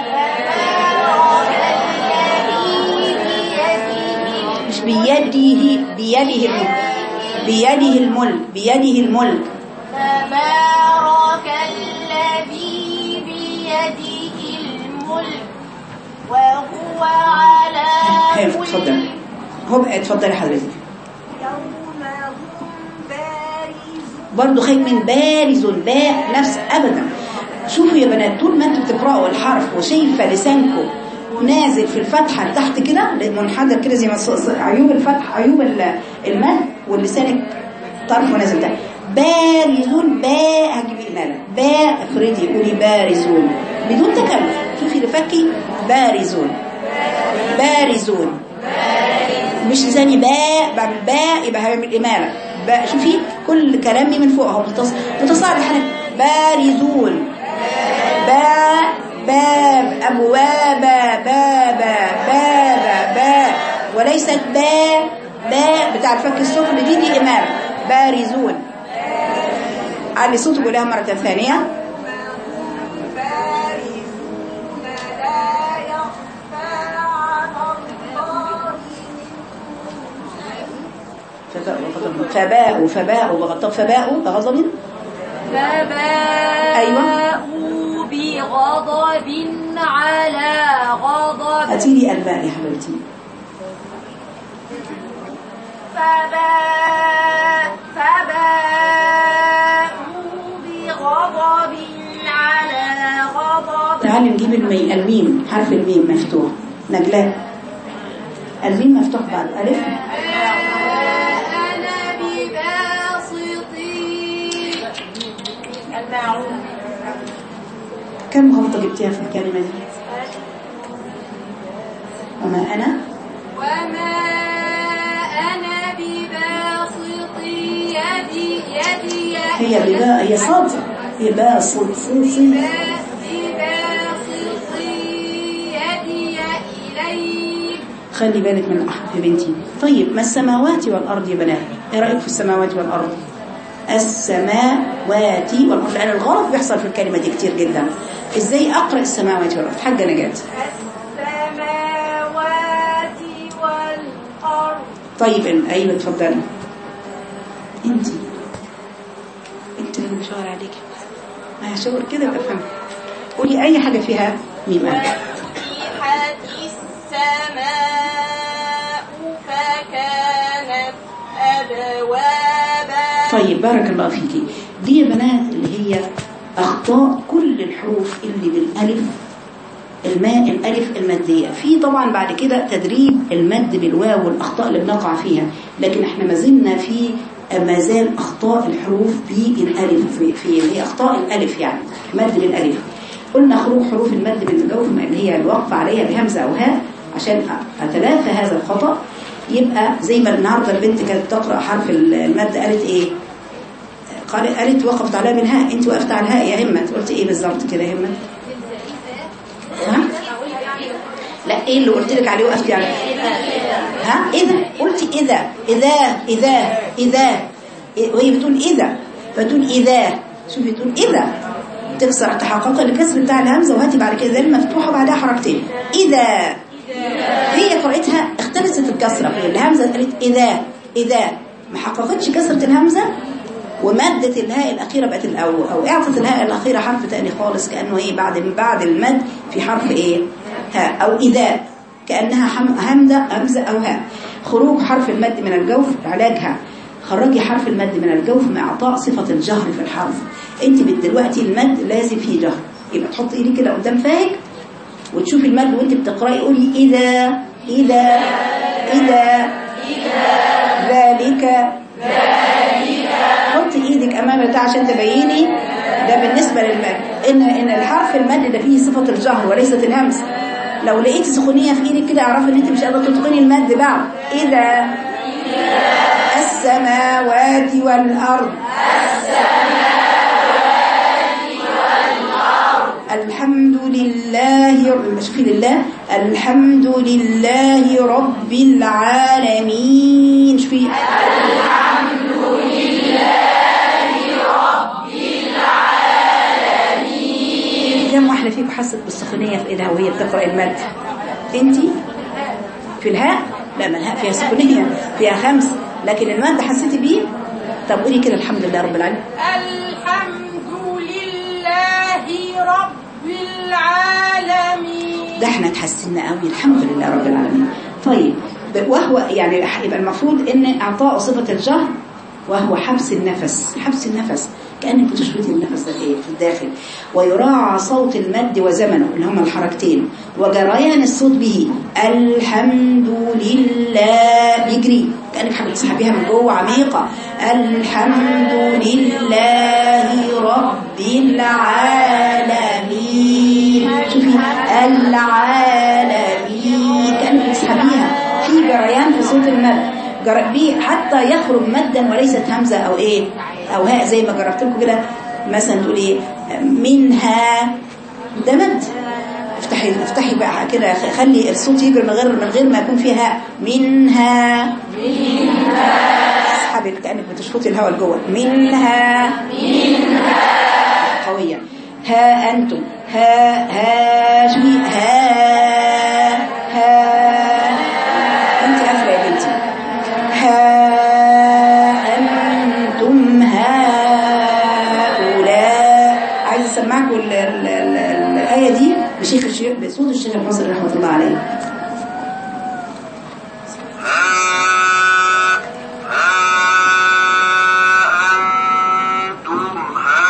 مش بيده بيده الملك بيده الملك بيده الملك
تبارك الذي بيده الملك وهو على
حلو
كل
اتفضل هو بقى اتفضلي حضرتك
يوم هم بارزون
برضو خايف من بارز باء نفس ابدا شوفوا يا بنات طول ما انتوا بتقراوا الحرف وشايفه لسانكم نازل في الفتحه تحت كده منحدر كده زي ما ص- ص- عيوب الفتح عيوب ال- المد واللسانك طرفه نازل ده بارزون باء هتجيبي إمالة باء افردي قولي بارزون بدون تكلف شوفي لفكي بارزون بارزون مش لساني باء بعمل باء يبقى هعمل إمالة باء شوفي كل كلامي من فوق اهو متص- متصاعد احنا بارزون باء باب أبواب بابا بابا باء وليست باء باء بتاع الفك السفل دي دي إمالة بارزون علي صوتك قولها مرة ثانية
بارزون لا يخفى على الله
فباء وغضب فباء فباء وغضب فباء بغضب
فباءوا
أيوة.
بغضب على غضب
هاتي لي الباء يا حبيبتي
فباء فباءوا بغضب على غضب
تعالي نجيب المي الميم حرف الميم مفتوح نجلاء الميم مفتوح بعد ألف
أنا بباسطي المعون
كم غلطة جبتيها في الكلمة دي وما أنا
وما أنا بباسط يدي يدي
هي بباء هي صاد هي باء صد صد صد
بباسط يدي إليك
خلي بالك من الأحرف يا بنتي طيب ما السماوات والأرض يا بنات ايه رأيك في السماوات والأرض السماوات والأرض لأن الغلط بيحصل في الكلمة دي كتير جدا ازاي أقرأ السماوات والأرض حاجة نجاة
السماوات والأرض
طيب ايوه اتفضلي انت انت اللي مشاور عليك ما هشاور كده يبقى افهم قولي اي حاجه فيها ميم ألف.
فتحت السماء فكانت أبوابا
طيب بارك الله فيكي دي يا بنات اللي هي اخطاء كل الحروف اللي بالالف الماء الالف الماديه في طبعا بعد كده تدريب المد بالواو والاخطاء اللي بنقع فيها لكن احنا ما زلنا في ما زال اخطاء الحروف بالالف في, في اللي هي اخطاء الالف يعني مد بالالف قلنا خروج حروف المد بالجوف اللي هي الوقف عليها بهمزه او هاء عشان اتلافى هذا الخطا يبقى زي ما النهارده البنت كانت تقرا حرف المد قالت ايه قال قالت وقفت عليها بالهاء انت وقفت على الهاء يا همت قلت ايه بالظبط كده يا همت ها لا ايه اللي قلت لك عليه وقفتي على ها اذا قلت اذا اذا اذا اذا وهي بتقول اذا فتقول اذا شوفي تقول اذا تكسر تحقق الكسر بتاع الهمزه وهاتي بعد كده زي المفتوحه بعدها حركتين اذا هي قرأتها اختلست الكسره في الهمزه قالت اذا اذا ما حققتش كسره الهمزه ومدت الهاء الأخيرة بقت الأول أو اعطت الهاء الأخيرة حرف تاني خالص كأنه إيه بعد بعد المد في حرف إيه هاء أو إذا كأنها حم- همزة همزة أو هاء خروج حرف المد من الجوف علاجها خرجي حرف المد من الجوف مع إعطاء صفة الجهر في الحرف أنت بت- دلوقتي المد لازم فيه جهر يبقى تحط إيدي كده قدام فاك وتشوفي المد وانت بتقرأي قولي إذا إذا إذا ذلك حط ايدك امام البتاع عشان تبيني ده بالنسبة للمد ان ان الحرف المد ده فيه صفة الجهر وليست الهمس لو لقيتي سخونية في ايدك كده اعرفي ان انت مش قادرة تتقني المد بعد اذا السماوات والارض الحمد لله شوفي لله الحمد لله رب العالمين شوفي كم واحدة فيكم حست بالسخونية في ايدها وهي بتقرأ المد انت في الهاء لا ما الهاء فيها سخونية فيها خمس لكن المد حسيتي بيه طب قولي كده الحمد لله رب العالمين
الحمد لله رب العالمين
ده احنا اتحسنا قوي الحمد لله رب العالمين طيب ب- وهو يعني يبقى المفروض ان اعطاء صفة الجهر وهو حبس النفس حبس النفس كأنك بتشبطي النفس ده ايه في الداخل ويراعى صوت المد وزمنه اللي هما الحركتين وجريان الصوت به الحمد لله بيجري كأنك حابة تسحبيها من جوه عميقة الحمد لله رب العالمين شوفي العالمين كأنك تسحبيها في جريان في صوت المد جر... بيه حتى يخرج مدا وليست همزة أو إيه أو هاء زي ما جربت لكم كده مثلا تقول إيه منها ده مد افتحي افتحي بقى كده خلي الصوت يجري من غير من غير ما يكون فيها هاء منها منها اسحبي كأنك بتشفطي الهواء لجوه منها منها قوية ها أنتم ها ها شوي ها ها أنت قافلة يا بنتي ها أنتم هؤلاء عايز أسمعكم ال- ال- ال- الآية دي بشيخ الشيخ بصوت الشيخ المصري رحمة الله عليه
أنتم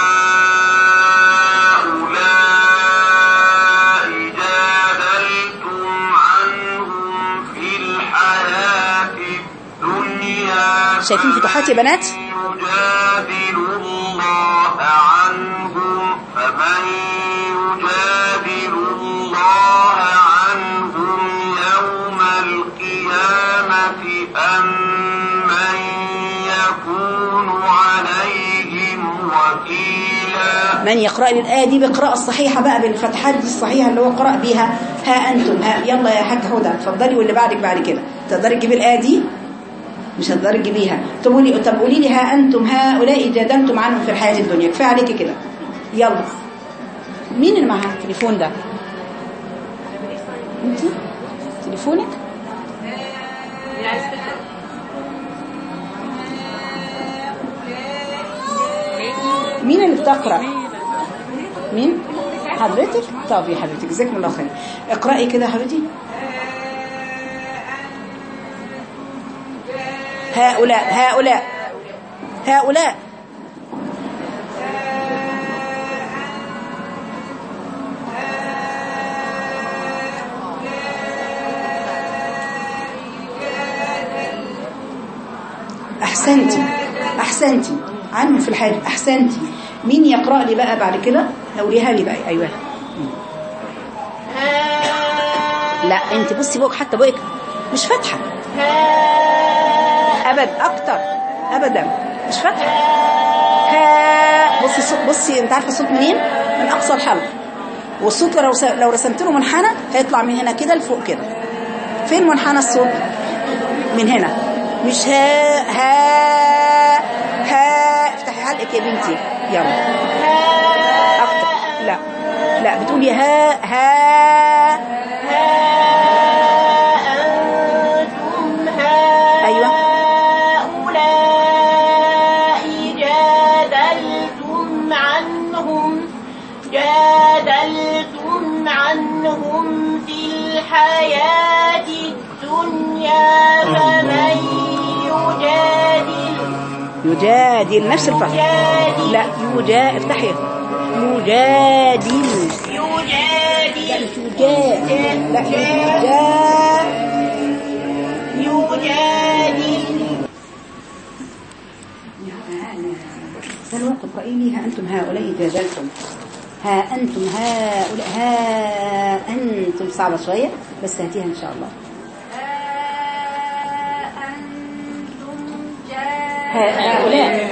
هؤلاء جادلتم عنهم في الحياة الدنيا
شايفين فتوحات يا بنات
يجادل الله عنهم فمن يجادل الله عنهم يوم القيامة أم من يكون عليهم وكيلا
من يقرأ لي الآية دي بقراءة الصحيحة بقى بالفتحات دي الصحيحة اللي هو قرأ بيها ها أنتم ها يلا يا حاج هدى اتفضلي واللي بعدك بعد كده تقدري تجيبي الآية دي مش هتقدري تجيبيها طب قولي طب قولي لي ها أنتم هؤلاء جادلتم عنهم في الحياة الدنيا كفاية عليكي كده يلا مين اللي معاها التليفون ده انت تليفونك مين اللي بتقرأ مين حضرتك طب يا حبيبتي جزاكم الله خير اقرأي كده يا حبيبتي هؤلاء هؤلاء هؤلاء أحسنتي أحسنتي عنهم في الحاجة أحسنتي مين يقرأ لي بقى بعد كده قوليها لي بقى أيوة لا انت بصي بوك حتى بوك مش فاتحة أبد أكتر أبدا مش فاتحة ها بصي الصوت بصي انت عارفة الصوت منين من أقصى الحلق والصوت لو س- لو رسمت له منحنى هيطلع من هنا كده لفوق كده فين منحنى الصوت من هنا مش ها ها ها افتحي حلقك يا بنتي يلا اكتر لا لا بتقولي ها ها
أنتم
أيوة.
هؤلاء جادلتم عنهم جادلتم عنهم في الحياة الدنيا فمن يجادل
يجادل نفس الفتح
يجادل
لا يجا افتحي يجادل
يجادل
يجادل لا يجا
يجادل
سلوى اقرأي لي ها أنتم هؤلاء جادلتم ها أنتم هؤلاء ها أنتم صعبة شوية بس هاتيها إن شاء الله
أنتم
ها هؤلاء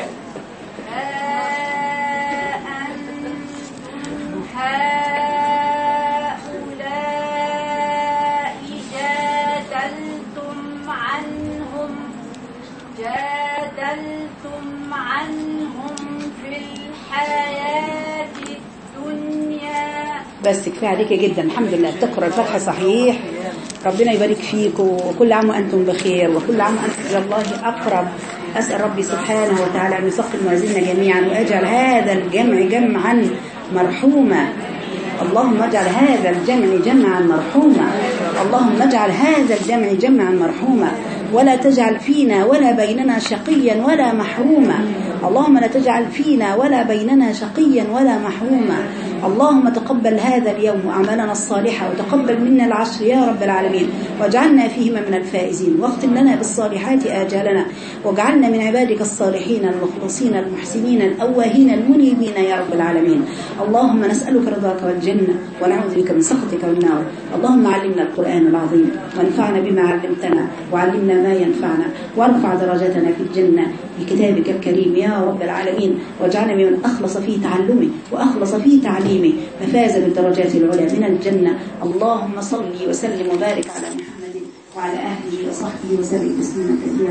هؤلاء جادلتم عنهم جادلتم عنهم في الحياة الدنيا
بس كفايه عليك جدا الحمد لله بتقرا الفتحه صحيح ربنا يبارك فيك وكل عام وانتم بخير وكل عام وانتم الى الله اقرب اسال ربي سبحانه وتعالى ان يثقل موازيننا جميعا ويجعل هذا الجمع جمعا مرحوما اللهم اجعل هذا الجمع جمعا مرحوما اللهم اجعل هذا الجمع جمعا مرحوما ولا تجعل فينا ولا بيننا شقيا ولا محروما اللهم لا تجعل فينا ولا بيننا شقيا ولا محروما اللهم تقبل هذا اليوم أعمالنا الصالحة وتقبل منا العشر يا رب العالمين واجعلنا فيهما من الفائزين واختم لنا بالصالحات آجالنا واجعلنا من عبادك الصالحين المخلصين المحسنين الأواهين المنيبين يا رب العالمين اللهم نسألك رضاك والجنة ونعوذ بك من سخطك والنار اللهم علمنا القرآن العظيم وانفعنا بما علمتنا وعلمنا ما ينفعنا وارفع درجاتنا في الجنة بكتابك الكريم يا رب العالمين واجعلنا ممن أخلص في تعلمه وأخلص في تعليمه ففاز بالدرجات العلى من الجنة اللهم صل وسلم وبارك على محمد وعلى آله وصحبه وسلم تسليما كثيرا